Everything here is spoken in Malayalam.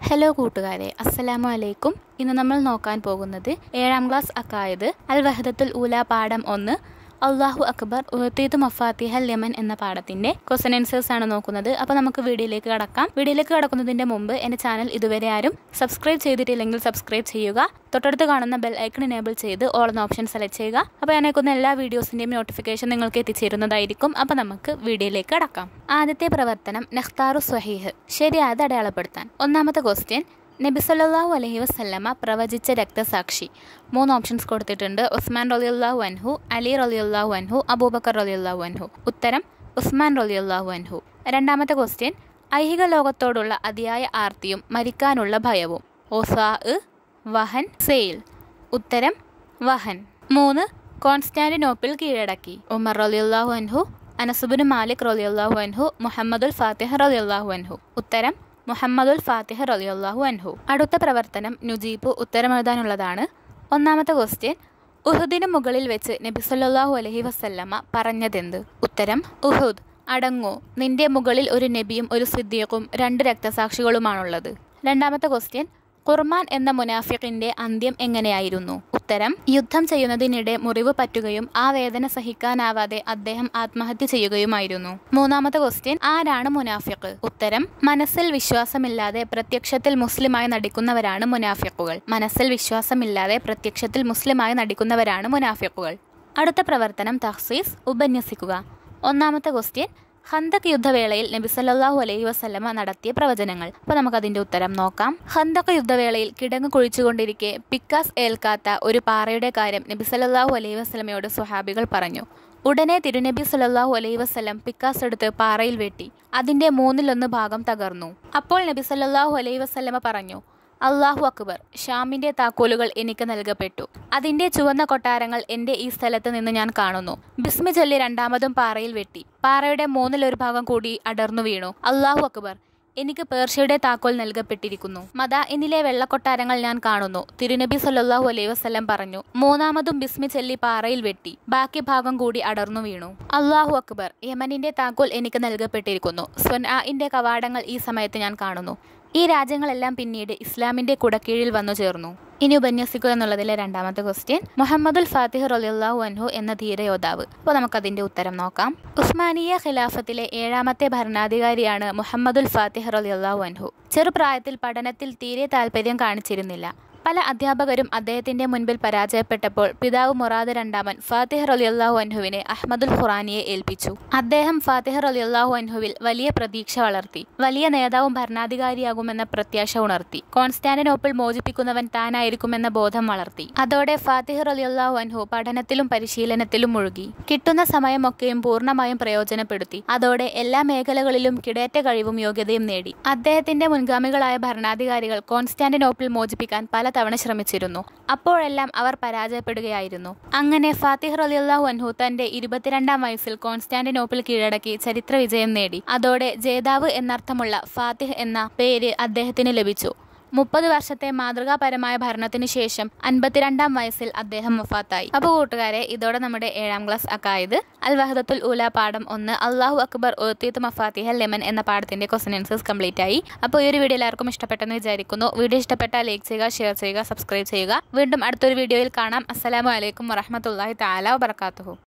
ഹലോ കൂട്ടുകാരെ അസ്സലാമു അലൈക്കും ഇന്ന് നമ്മൾ നോക്കാൻ പോകുന്നത് ഏഴാം ക്ലാസ് അക്കായത് അൽ വഹദത്തുൽ ഊല പാഠം ഒന്ന് അള്ളാഹു അക്ബർ ഉഹത്തീത്ത് മഫാത്തിഹൽ യമൻ എന്ന പാഠത്തിന്റെ ക്വസ്റ്റൻ ആൻസേഴ്സ് ആണ് നോക്കുന്നത് അപ്പോൾ നമുക്ക് വീഡിയോയിലേക്ക് കടക്കാം വീഡിയോയിലേക്ക് കടക്കുന്നതിന്റെ മുമ്പ് എൻ്റെ ചാനൽ ഇതുവരെ ആരും സബ്സ്ക്രൈബ് ചെയ്തിട്ടില്ലെങ്കിൽ സബ്സ്ക്രൈബ് ചെയ്യുക തൊട്ടടുത്ത് കാണുന്ന ബെൽ ഐക്കൺ എനേബിൾ ചെയ്ത് ഓൾ എന്ന ഓപ്ഷൻ സെലക്ട് ചെയ്യുക അപ്പോൾ ഞാൻ അയക്കുന്ന എല്ലാ വീഡിയോസിന്റെയും നോട്ടിഫിക്കേഷൻ നിങ്ങൾക്ക് എത്തിച്ചേരുന്നതായിരിക്കും അപ്പോൾ നമുക്ക് വീഡിയോയിലേക്ക് കടക്കാം ആദ്യത്തെ പ്രവർത്തനം നെഖ്താറു സ്വഹീഹ് ശരിയായത് അടയാളപ്പെടുത്താൻ ഒന്നാമത്തെ ക്വസ്റ്റ്യൻ നബി സല്ലല്ലാഹു അലൈഹി വസല്ലമ പ്രവചിച്ച രക്തസാക്ഷി മൂന്ന് ഓപ്ഷൻസ് കൊടുത്തിട്ടുണ്ട് ഉസ്മാൻ റളിയല്ലാഹു അൻഹു അലി റളിയല്ലാഹു അൻഹു അബൂബക്കർ റളിയല്ലാഹു അൻഹു ഉത്തരം ഉസ്മാൻ റളിയല്ലാഹു അൻഹു രണ്ടാമത്തെ ക്വസ്റ്റ്യൻ ഐഹിക ലോകത്തോടുള്ള അതിയായ ആർത്തിയും മരിക്കാനുള്ള ഭയവും ഒസാ വഹൻ സെയിൽ ഉത്തരം വഹൻ മൂന്ന് കോൺസ്റ്റാന്റിനോപ്പിൾ കീഴടക്കി ഉമർ റളിയല്ലാഹു അൻഹു അനസുബിന് മാലിക് റളിയല്ലാഹു അൻഹു മുഹമ്മദുൽ ഫാത്തിഹ റളിയല്ലാഹു അൻഹു ഉത്തരം മുഹമ്മദുൽ ഫാത്തിഹ റളിയല്ലാഹു അൻഹു അടുത്ത പ്രവർത്തനം നുജീബ് ഉത്തരമെഴുതാനുള്ളതാണ് ഒന്നാമത്തെ ക്വസ്റ്റ്യൻ ഉഹുദിന് മുകളിൽ വെച്ച് നബി സല്ലല്ലാഹു അലൈഹി വസല്ലമ പറഞ്ഞതെന്ത് ഉത്തരം ഉഹുദ് അടങ്ങൂ നിന്റെ മുകളിൽ ഒരു നബിയും ഒരു സിദ്ദീഖും രണ്ട് രക്തസാക്ഷികളുമാണുള്ളത് രണ്ടാമത്തെ ക്വസ്റ്റ്യൻ ഖുർമാൻ എന്ന മുനാഫിഖിന്റെ അന്ത്യം എങ്ങനെയായിരുന്നു ഉത്തരം യുദ്ധം ചെയ്യുന്നതിനിടെ മുറിവ് പറ്റുകയും ആ വേദന സഹിക്കാനാവാതെ അദ്ദേഹം ആത്മഹത്യ ചെയ്യുകയുമായിരുന്നു മൂന്നാമത്തെ ക്വസ്റ്റ്യൻ ആരാണ് മുനാഫിഖ് ഉത്തരം മനസ്സിൽ വിശ്വാസമില്ലാതെ പ്രത്യക്ഷത്തിൽ മുസ്ലിമായി നടിക്കുന്നവരാണ് മുനാഫിഖുകൾ മനസ്സിൽ വിശ്വാസമില്ലാതെ പ്രത്യക്ഷത്തിൽ മുസ്ലിമായി നടിക്കുന്നവരാണ് മുനാഫിഖുകൾ അടുത്ത പ്രവർത്തനം തഹ്സീസ് ഉപന്യസിക്കുക ഒന്നാമത്തെ ക്വസ്റ്റ്യൻ ഹന്തക് യുദ്ധവേളയിൽ നബി സല്ലല്ലാഹു അലൈഹി വസല്ലമ നടത്തിയ പ്രവചനങ്ങൾ അപ്പോൾ നമുക്കതിൻ്റെ ഉത്തരം നോക്കാം ഹന്തക് യുദ്ധവേളയിൽ കിടങ്ങ് കുഴിച്ചുകൊണ്ടിരിക്കെ പിക്കാസ് ഏൽക്കാത്ത ഒരു പാറയുടെ കാര്യം നബി സല്ലല്ലാഹു അലൈഹി വസല്ലമയോട് സ്വഹാബികൾ പറഞ്ഞു ഉടനെ തിരുനബി സല്ലല്ലാഹു അലൈഹി വസല്ലം പിക്കാസ് എടുത്ത് പാറയിൽ വെട്ടി അതിന്റെ മൂന്നിലൊന്ന് ഭാഗം തകർന്നു അപ്പോൾ നബി സല്ലല്ലാഹു അലൈഹി വസല്ലമ പറഞ്ഞു അള്ളാഹു അക്ബർ ഷാമിന്റെ താക്കോലുകൾ എനിക്ക് നൽകപ്പെട്ടു അതിന്റെ ചുവന്ന കൊട്ടാരങ്ങൾ എന്റെ ഈ സ്ഥലത്ത് നിന്ന് ഞാൻ കാണുന്നു ബിസ്മി ചൊല്ലി രണ്ടാമതും പാറയിൽ വെട്ടി പാറയുടെ മൂന്നിലൊരു ഭാഗം കൂടി അടർന്നു വീണു അള്ളാഹു അക്ബർ എനിക്ക് പേർഷ്യയുടെ താക്കോൽ നൽകപ്പെട്ടിരിക്കുന്നു മദ എന്നിലെ വെള്ളക്കൊട്ടാരങ്ങൾ ഞാൻ കാണുന്നു തിരുനബി സല്ലല്ലാഹു അലൈഹി വസല്ലം പറഞ്ഞു മൂന്നാമതും ബിസ്മി ചൊല്ലി പാറയിൽ വെട്ടി ബാക്കി ഭാഗം കൂടി അടർന്നു വീണു അള്ളാഹു അക്ബർ യമനിന്റെ താക്കോൽ എനിക്ക് നൽകപ്പെട്ടിരിക്കുന്നു സ്വൻആഇന്റെ കവാടങ്ങൾ ഈ സമയത്ത് ഞാൻ കാണുന്നു ഈ രാജ്യങ്ങളെല്ലാം പിന്നീട് ഇസ്ലാമിന്റെ കുടക്കീഴിൽ വന്നു ചേർന്നു ഇനി ഉപന്യസിക്കുക എന്നുള്ളതിലെ രണ്ടാമത്തെ ക്വസ്റ്റ്യൻ മുഹമ്മദുൽ ഫാത്തിഹ് റലിയല്ലാഹു അൻഹു എന്ന ധീരയോദ്ധാവ് അപ്പോൾ നമുക്കതിന്റെ ഉത്തരം നോക്കാം ഉസ്മാനിയ ഖിലാഫത്തിലെ ഏഴാമത്തെ ഭരണാധികാരിയാണ് മുഹമ്മദുൽ ഫാത്തിഹ് റലിയല്ലാഹു അൻഹു ചെറുപ്രായത്തിൽ പഠനത്തിൽ തീരെ താല്പര്യം കാണിച്ചിരുന്നില്ല പല അധ്യാപകരും അദ്ദേഹത്തിന്റെ മുൻപിൽ പരാജയപ്പെട്ടപ്പോൾ പിതാവ് മുറാദ് രണ്ടാമൻ ഫാത്തിഹ് റലിയല്ലാഹു അൻഹുവിനെ അഹമ്മദുൽ ഖുറാനിയെ ഏൽപ്പിച്ചു അദ്ദേഹം ഫാത്തിഹ് റലിയല്ലാഹു അൻഹുവിൽ വലിയ പ്രതീക്ഷ വളർത്തി വലിയ നേതാവും ഭരണാധികാരിയാകുമെന്ന പ്രത്യാശ ഉണർത്തി കോൺസ്റ്റാന്റിനോപ്പിൾ മോചിപ്പിക്കുന്നവൻ താനായിരിക്കുമെന്ന ബോധം വളർത്തി അതോടെ ഫാത്തിഹ് റലിയല്ലാഹു അൻഹു പഠനത്തിലും പരിശീലനത്തിലും മുഴുകി കിട്ടുന്ന സമയമൊക്കെയും പൂർണ്ണമായും പ്രയോജനപ്പെടുത്തി അതോടെ എല്ലാ മേഖലകളിലും കിടേറ്റ കഴിവും യോഗ്യതയും നേടി അദ്ദേഹത്തിന്റെ മുൻഗാമികളായ ഭരണാധികാരികൾ കോൺസ്റ്റാന്റിനോപ്പിൾ മോചിപ്പിക്കാൻ പലതവണ ശ്രമിച്ചിരുന്നു അപ്പോഴെല്ലാം അവർ പരാജയപ്പെടുകയായിരുന്നു അങ്ങനെ ഫാത്തിഹ് റലിയല്ലാഹു അൻഹു തന്റെ ഇരുപത്തിരണ്ടാം വയസ്സിൽ കോൺസ്റ്റാന്റിനോപ്പിൾ കീഴടക്കി ചരിത്ര വിജയം നേടി അതോടെ ജേതാവ് എന്നർത്ഥമുള്ള ഫാത്തിഹ് എന്ന പേര് അദ്ദേഹത്തിന് ലഭിച്ചു മുപ്പത് വർഷത്തെ മാതൃകാപരമായ ഭരണത്തിന് ശേഷം അൻപത്തിരണ്ടാം വയസ്സിൽ അദ്ദേഹം മുഫാത്തായി അപ്പോൾ കൂട്ടുകാരെ ഇതോടെ നമ്മുടെ ഏഴാം ക്ലാസ് അക്കായത് അൽ വഹദത്തുൽ ഊല പാഠം ഒന്ന് അള്ളാഹു അക്ബർ ഒത്തീത്ത് മഫാത്തിഹ ലെമൻ എന്ന പാഠത്തിന്റെ ക്വസ്റ്റൻ ആൻസേഴ്സ് കംപ്ലീറ്റ് ആയി അപ്പോൾ ഈ ഒരു വീഡിയോ എല്ലാവർക്കും ഇഷ്ടപ്പെട്ടെന്ന് വിചാരിക്കുന്നു വീഡിയോ ഇഷ്ടപ്പെട്ടാൽ ലൈക്ക് ചെയ്യുക ഷെയർ ചെയ്യുക സബ്സ്ക്രൈബ് ചെയ്യുക വീണ്ടും അടുത്തൊരു വീഡിയോയിൽ കാണാം അസ്സലാമു അലൈക്കും വറഹമത്തല്ലാഹി താല വബർക്കാത്തുഹു